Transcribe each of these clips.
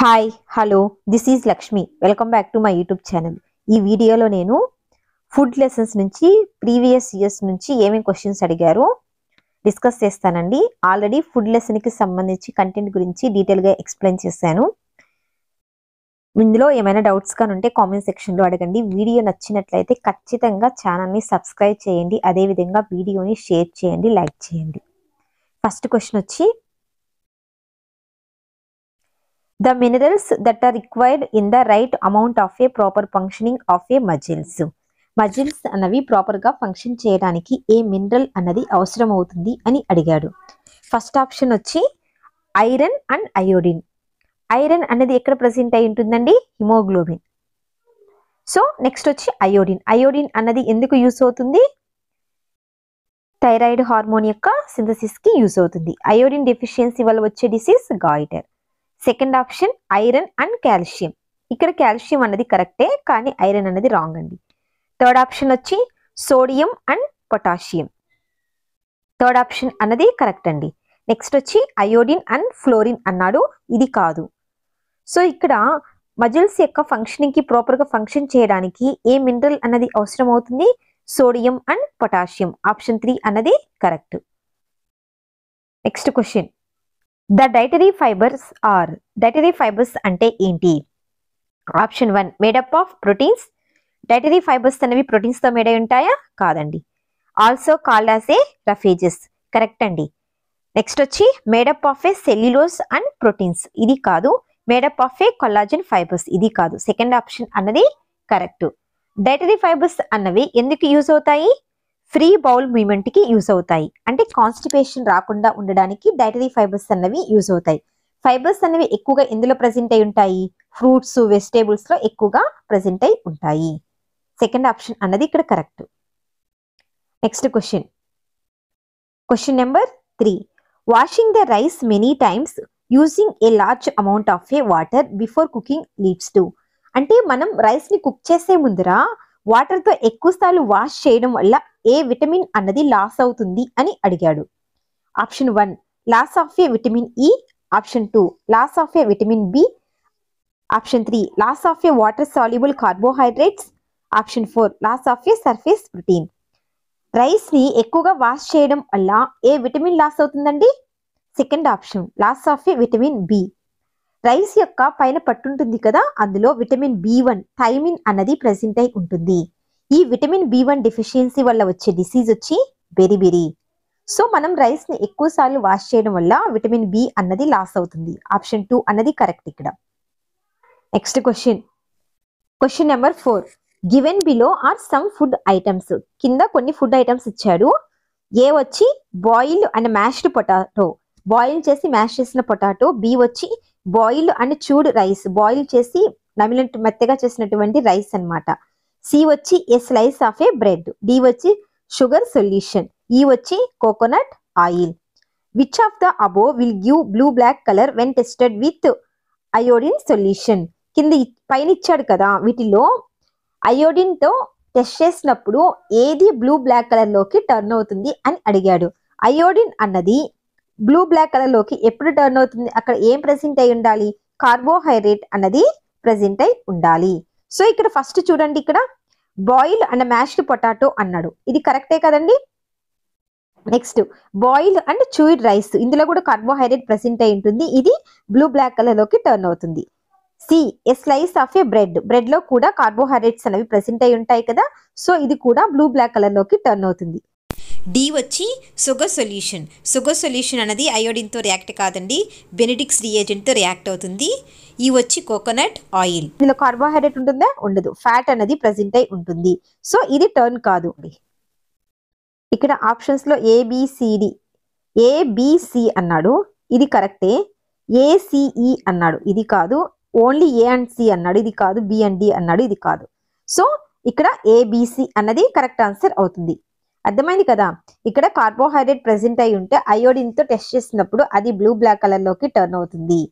hi hello this is Lakshmi welcome back to my YouTube channel ఈ వీడియోలో నేను food lessons నుంచి ప్రీవియస్ ఇయర్స్ నుంచి ఏమేమి క్వశ్చన్స్ అడిగారో డిస్కస్ చేస్తానండి ఆల్రెడీ ఫుడ్ లెసన్కి సంబంధించి కంటెంట్ గురించి డీటెయిల్గా ఎక్స్ప్లెయిన్ చేశాను ఇందులో ఏమైనా డౌట్స్ కానీ ఉంటే కామెంట్ సెక్షన్లో అడగండి వీడియో నచ్చినట్లయితే ఖచ్చితంగా ఛానల్ని సబ్స్క్రైబ్ చేయండి అదేవిధంగా వీడియోని షేర్ చేయండి లైక్ చేయండి ఫస్ట్ క్వశ్చన్ వచ్చి the minerals that are required in the right amount of a proper functioning of a muscles muscles అన్నవి ప్రాపర్ గా ఫంక్షన్ చేయడానికి ఏ మినరల్ అన్నది అవసరం అవుతుంది అని అడిగాడు ఫస్ట్ ఆప్షన్ వచ్చి ఐరన్ అండ్ అయోడిన్ ఐరన్ అనేది ఎక్కడ ప్రజెంట్ అయి ఉంటుందండి హిమోగ్లోబిన్ సో నెక్స్ట్ వచ్చి అయోడిన్ అయోడిన్ అన్నది ఎందుకు యూస్ అవుతుంది థైరాయిడ్ హార్మోన్ యొక్క సింథసిస్ కి యూస్ అవుతుంది అయోడిన్ డెఫిషియన్సీ వల్ల వచ్చే disease goitre second option iron and calcium ఇక్కడ కాల్షియం అన్నది కరెక్టే కానీ ఐరన్ అన్నది రాంగ్ అండి థర్డ్ ఆప్షన్ వచ్చి sodium and potassium third option అన్నది కరెక్ట్ అండి నెక్స్ట్ వచ్చి అయోడిన్ అండ్ ఫ్లోరిన్ అన్నాడు ఇది కాదు సో ఇక్కడ మజిల్స్ యొక్క ఫంక్షనింగ్ కి ప్రాపర్ గా ఫంక్షన్ చేయడానికి ఏ మినరల్ అన్నది అవసరం అవుతుంది sodium and potassium option three అన్నది correct next question the dietary fibres are dietary fibres అంటే ఏంటి option one made up of proteins dietary fibres అనేవి ప్రోటీన్స్ తో మేడై ఉంటాయా కాదండి also called as a roughages correct అండి నెక్స్ట్ వచ్చి made up of a cellulose and proteins ఇది కాదు made up of a collagen fibres ఇది కాదు సెకండ్ ఆప్షన్ అన్నది కరెక్ట్ డైటరీ ఫైబర్స్ అన్నవి ఎందుకు యూజ్ అవుతాయి ఫ్రీ బౌల్ మూమెంట్ కి యూజ్ అవుతాయి అంటే కాన్స్టిపేషన్ రాకుండా ఉండడానికి డైటరీ ఫైబర్స్ అన్నవి యూజ్ అవుతాయి ఫైబర్స్ అనేవి ఎక్కువగా ఎందులో ప్రజెంట్ అయి ఉంటాయి ఫ్రూట్స్ వెజిటేబుల్స్ లో ఎక్కువగా ప్రజెంట్ అయి ఉంటాయి సెకండ్ ఆప్షన్ అన్నది ఇక్కడ correct next question question number three washing the rice many times using a large amount of a water before cooking leads to అంటే మనం రైస్ ని కుక్ చేసే ముందర వాటర్ తో ఎక్కువ సార్లు వాష్ చేయడం వల్ల ఏ విటమిన్ అన్నది లాస్ అవుతుంది అని అడిగాడు option one loss of a vitamin E option two loss of a vitamin B option three loss of a water soluble carbohydrates option four loss of a surface protein rice ని ఎక్కువగా wash చేయడం వల్ల ఏ vitamin loss అవుతుందండి second option loss of a vitamin B rice యొక్క పైన పట్టుంటుంది కదా అందులో విటమిన్ బి వన్ థైమిన్ అన్నది ప్రెసెంట్ అయి ఉంటుంది ఈ విటమిన్ బి వన్ డెఫిషియన్సీ వల్ల వచ్చే డిసీజ్ వచ్చి బెరిబెరి సో మనం రైస్ ని ఎక్కువ సార్లు వాష్ చేయడం వల్ల విటమిన్ బి అన్నది లాస్ అవుతుంది ఆప్షన్ టూ అన్నది కరెక్ట్ ఇక్కడ next question question number four given below are some food items కింద కొన్ని ఫుడ్ ఐటమ్స్ ఇచ్చాడు ఏ వచ్చి boil and mashed potato boil చేసి మ్యాష్ చేసిన పొటాటో బి వచ్చి బాయిల్ అండ్ చూడ్ రైస్ బాయిల్ చేసి నమిలినట్టు మెత్తగా చేసినటువంటి రైస్ అన్నమాట సి వచ్చి a slice of a bread D వచ్చి షుగర్ సొల్యూషన్ ఈ వచ్చి coconut oil which of the above will give blue black colour when tested with iodine solution కింద ఇ- పైన ఇచ్చాడు కదా వీటిలో అయోడిన్ తో టెస్ట్ చేసినప్పుడు ఏది బ్లూ బ్లాక్ కలర్ లోకి టర్న్ అవుతుంది అని అడిగాడు అయోడిన్ అన్నది బ్లూ బ్లాక్ కలర్ లోకి ఎప్పుడు టర్న్ అవుతుంది అక్కడ ఏం ప్రెసెంట్ అయి ఉండాలి కార్బోహైడ్రేట్ అన్నది ప్రెసెంట్ అయి ఉండాలి సో ఇక్కడ ఫస్ట్ చూడండి ఇక్కడ బాయిల్ అండ్ మ్యాష్డ్ పొటాటో అన్నాడు ఇది కరెక్టే కదండి next boil and chewed rice ఇందులో కూడా కార్బోహైడ్రేట్ ప్రెసెంట్ అయి ఉంటుంది ఇది బ్లూ బ్లాక్ కలర్ లోకి టర్న్ అవుతుంది C a slice of a bread bread లో కూడా కార్బోహైడ్రేట్స్ అనేవి ప్రెసెంట్ అయి ఉంటాయి కదా సో ఇది కూడా బ్లూ బ్లాక్ కలర్ లోకి టర్న్ అవుతుంది డి వచ్చి షుగర్ సొల్యూషన్ షుగర్ సొల్యూషన్ అనేది అయోడిన్తో రియాక్ట్ కాదండి బెనిడిక్స్ రియేజెంట్తో రియాక్ట్ అవుతుంది ఈ వచ్చి కోకోనట్ ఆయిల్ ఇందులో కార్బోహైడ్రేట్ ఉంటుందా ఉండదు ఫ్యాట్ అనేది ప్రెసెంట్ అయి ఉంటుంది సో ఇది టర్న్ కాదు ఇక్కడ ఆప్షన్స్ లో ఏబిసిడి ఏబిసి అన్నాడు ఇది కరెక్టే ఏసిఈ అన్నాడు ఇది కాదు ఓన్లీ ఏ అండ్ సి అన్నాడు ఇది కాదు బి అండ్ డి అన్నాడు ఇది కాదు సో ఇక్కడ ఏబిసి అన్నది కరెక్ట్ ఆన్సర్ అవుతుంది అర్థమైంది కదా ఇక్కడ కార్బోహైడ్రేట్ ప్రెసెంట్ అయి ఉంటే అయోడిన్ తో టెస్ట్ చేసినప్పుడు అది బ్లూ బ్లాక్ కలర్ లోకి టర్న్ అవుతుంది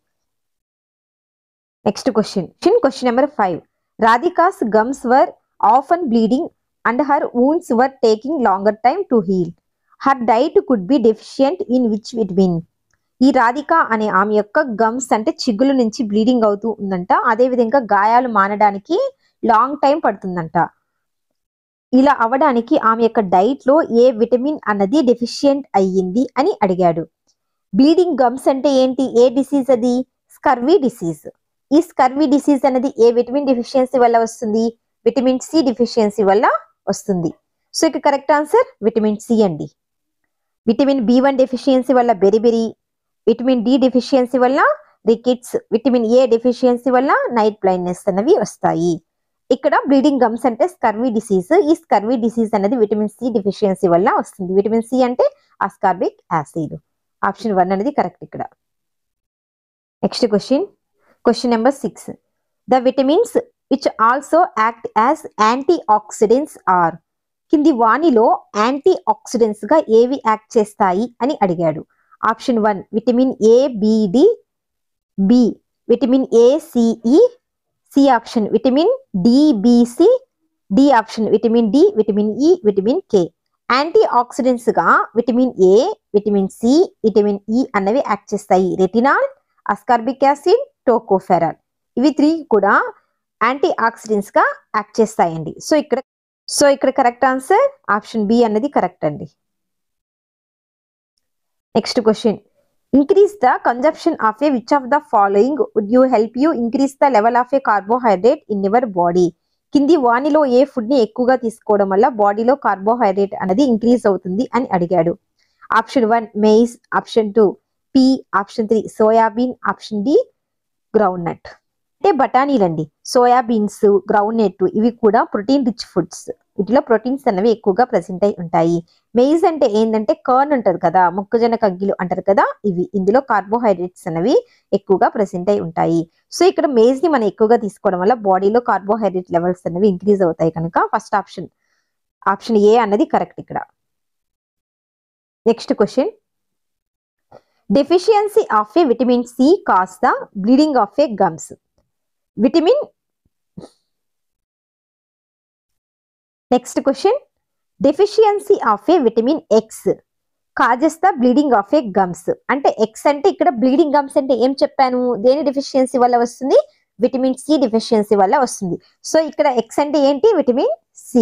next question question number five Radhika's gums were often bleeding and her wounds were taking longer time to heal her diet could be deficient in which vitamin ఈ రాధిక అనే ఆమె యొక్క gums అంటే చిగుల నుంచి bleeding అవుతూ ఉందంట అదే విధంగా గాయాలు మానడానికి లాంగ్ టైం పడుతుందంట ఇలా అవడానికి ఆమె యొక్క డైట్ లో ఏ విటమిన్ అన్నది డెఫిషియెంట్ అయ్యింది అని అడిగాడు బ్లీడింగ్ గమ్స్ అంటే ఏంటి ఏ డిసీజ్ అది స్కర్వీ డిసీజ్ ఈ స్కర్వీ డిసీజ్ అనేది ఏ విటమిన్ డెఫిషియన్సీ వల్ల వస్తుంది విటమిన్ సి డెఫిషియన్సీ వల్ల వస్తుంది సో ఇక కరెక్ట్ ఆన్సర్ విటమిన్ సి అండి విటమిన్ బి వన్ డెఫిషియన్సీ వల్ల బెరిబెరి విటమిన్ డి డెఫిషియన్సీ వల్ల రికిట్స్ విటమిన్ ఏ డెఫిషియన్సీ వల్ల నైట్ బ్లైండ్నెస్ అనేవి వస్తాయి ఇక్కడ బ్లీడింగ్ గమ్స్ అంటే స్కర్వీ డిసీజ్ ఈ స్కర్వీ డిసీజ్ అనేది విటమిన్ సి డెఫిషియన్సీ వల్ల వస్తుంది విటమిన్ సి అంటే అస్కార్బిక్ యాసిడ్ ఆప్షన్ వన్ అనేది కరెక్ట్ ఇక్కడ next question question number six the vitamins which also act as antioxidants or కింది వాణిలో యాంటీ ఆక్సిడెంట్స్ గా ఏవి యాక్ట్ చేస్తాయి అని అడిగాడు option one vitamin A B D B vitamin A C E C option vitamin D B C D option vitamin D vitamin E vitamin K antioxidants గా vitamin A vitamin C vitamin E అన్నవి act చేస్తాయి retinol ascorbic acid tocopherol ఇవి three కూడా antioxidants గా act చేస్తాయండి so ఇక్కడ so ఇక్కడ correct answer option B అన్నది కరెక్ట్ అండి next question increase the consumption of a which of the following would you help you increase the level of a carbohydrate in your body కింది వానిలో ఏ food ని ఎక్కువగా తీసుకోవడం వల్ల బాడీలో కార్బోహైడ్రేట్ అనేది ఇంక్రీజ్ అవుతుంది అని అడిగాడు option one maize option two pea option three soybean option D groundnut అంటే బఠానీలండి సోయాబీన్స్ గ్రౌండ్ నట్ ఇవి కూడా ప్రోటీన్ రిచ్ ఫుడ్స్ వీటిలో ప్రోటీన్స్ అనేవి ఎక్కువగా ప్రెసెంట్ అయి ఉంటాయి మెయిజ్ అంటే ఏంటంటే కర్న్ ఉంటుంది కదా మొక్కజొన్న కగ్గిలు అంటారు కదా ఇవి ఇందులో కార్బోహైడ్రేట్స్ అనేవి ఎక్కువగా ప్రెసెంట్ అయి ఉంటాయి సో ఇక్కడ మేజ్ ని మనం ఎక్కువగా తీసుకోవడం వల్ల బాడీలో కార్బోహైడ్రేట్ లెవెల్స్ అనేవి ఇంక్రీజ్ అవుతాయి కనుక ఫస్ట్ ఆప్షన్ ఆప్షన్ ఏ అన్నది కరెక్ట్ ఇక్కడ next question deficiency of a vitamin C causes the bleeding of a gums vitamin next question deficiency of a vitamin X causes the bleeding of a gums అంటే X అంటే ఇక్కడ bleeding gums అంటే ఏం చెప్పాను దేని deficiency వల్ల వస్తుంది vitamin C deficiency వల్ల వస్తుంది సో ఇక్కడ ఎక్స్ అంటే ఏంటి vitamin C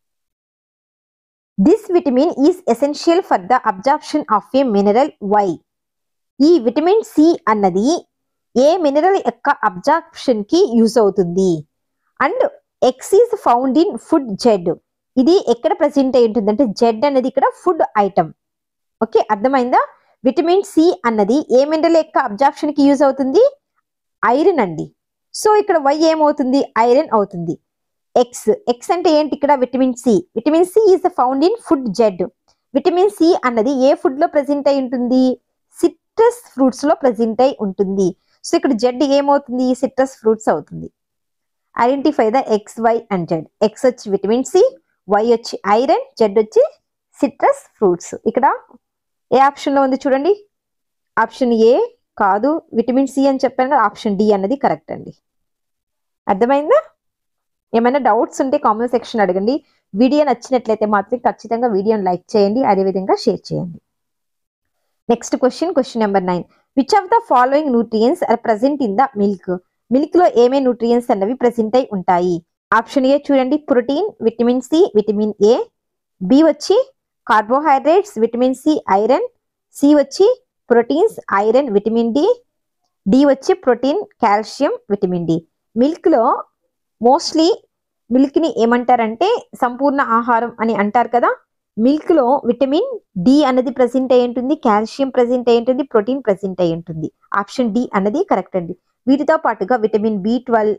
this vitamin is essential for the absorption of a mineral Y ఈ విటమిన్ సి అన్నది ఏ మినరల్ యొక్క అబ్జార్ప్షన్ కి యూజ్ అవుతుంది and X is found in food Z ఇది ఎక్కడ ప్రెసెంట్ అయి ఉంటుంది అంటే జెడ్ అనేది ఇక్కడ ఫుడ్ ఐటమ్ ఓకే అర్థమైందా విటమిన్ సి అన్నది ఏ మినరల్ యొక్క అబ్జార్ప్షన్ కి యూజ్ అవుతుంది ఐరన్ అండి సో ఇక్కడ వై ఏమవుతుంది ఐరన్ అవుతుంది ఎక్స్ ఎక్స్ అంటే ఏంటి ఇక్కడ vitamin C vitamin C is found in food Z vitamin C అన్నది ఏ ఫుడ్ లో ప్రెసెంట్ అయి ఉంటుంది సిట్రస్ ఫ్రూట్స్ లో ప్రెసెంట్ అయి ఉంటుంది సో ఇక్కడ జెడ్ ఏమవుతుంది సిట్రస్ ఫ్రూట్స్ అవుతుంది identify the X Y and Z X వచ్చి విటమిన్ సి వై వచ్చి ఐరన్ జెడ్ వచ్చి సిట్రస్ ఫ్రూట్స్ ఇక్కడ ఏ ఆప్షన్ లో ఉంది చూడండి ఆప్షన్ ఏ కాదు విటమిన్ సి అని చెప్పాను కదా ఆప్షన్ డి అన్నది కరెక్ట్ అండి అర్థమైందా ఏమైనా డౌట్స్ ఉంటే కామెంట్ సెక్షన్ అడగండి వీడియో నచ్చినట్లయితే మాత్రం ఖచ్చితంగా వీడియోని లైక్ చేయండి అదేవిధంగా షేర్ చేయండి next question question number nine which of the following nutrients are present in the milk milk లో ఏమే న్యూట్రియన్స్ అన్నవి ప్రెసెంట్ అయి ఉంటాయి ఆప్షన్ ఏ చూడండి protein vitamin C vitamin A B వచ్చి carbohydrates vitamin C iron C వచ్చి proteins iron vitamin D D వచ్చి protein calcium vitamin D milk లో మోస్ట్లీ మిల్క్ ని ఏమంటారంటే సంపూర్ణ ఆహారం అని అంటారు కదా మిల్క్ లో విటమిన్ డి అన్నది ప్రెసెంట్ అయి ఉంటుంది కాల్షియం ప్రెసెంట్ అయి ఉంటుంది ప్రోటీన్ ప్రెసెంట్ అయి ఉంటుంది ఆప్షన్ డి అన్నది కరెక్ట్ అండి వీటితో పాటుగా vitamin B twelve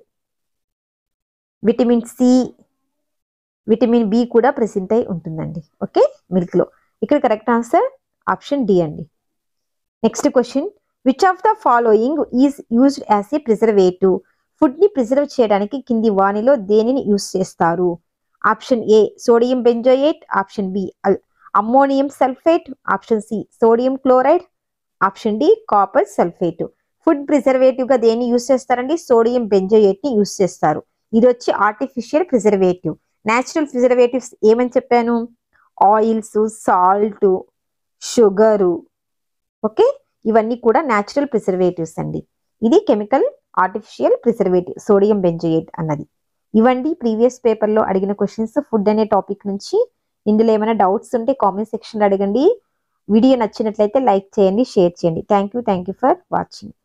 vitamin C vitamin B కూడా ప్రెసెంట్ అయి ఉంటుందండి ఓకే మిల్క్ లో ఇక్కడ కరెక్ట్ ఆన్సర్ ఆప్షన్ డి అండి next question which of the following is used as a preservative food ని ప్రిజర్వ్ చేయడానికి కింది వానిలో దేనిని యూజ్ చేస్తారు option A sodium benzoate option B ammonium sulphate option C sodium chloride option D copper sulphate food preservative గా దేన్ని use చేస్తారండి sodium benzoate ని యూజ్ చేస్తారు ఇది వచ్చి ఆర్టిఫిషియల్ ప్రిజర్వేటివ్ న్యాచురల్ ప్రిజర్వేటివ్స్ ఏమని చెప్పాను ఆయిల్స్ సాల్ట్ షుగరు ఓకే ఇవన్నీ కూడా న్యాచురల్ ప్రిజర్వేటివ్స్ అండి ఇది chemical artificial preservative sodium benzoate అన్నది ఇవండి ప్రీవియస్ పేపర్లో అడిగిన క్వశ్చన్స్ ఫుడ్ అనే టాపిక్ నుంచి ఇందులో ఏమైనా డౌట్స్ ఉంటే కామెంట్ సెక్షన్లో అడగండి వీడియో నచ్చినట్లయితే లైక్ చేయండి షేర్ చేయండి thank you thank you for watching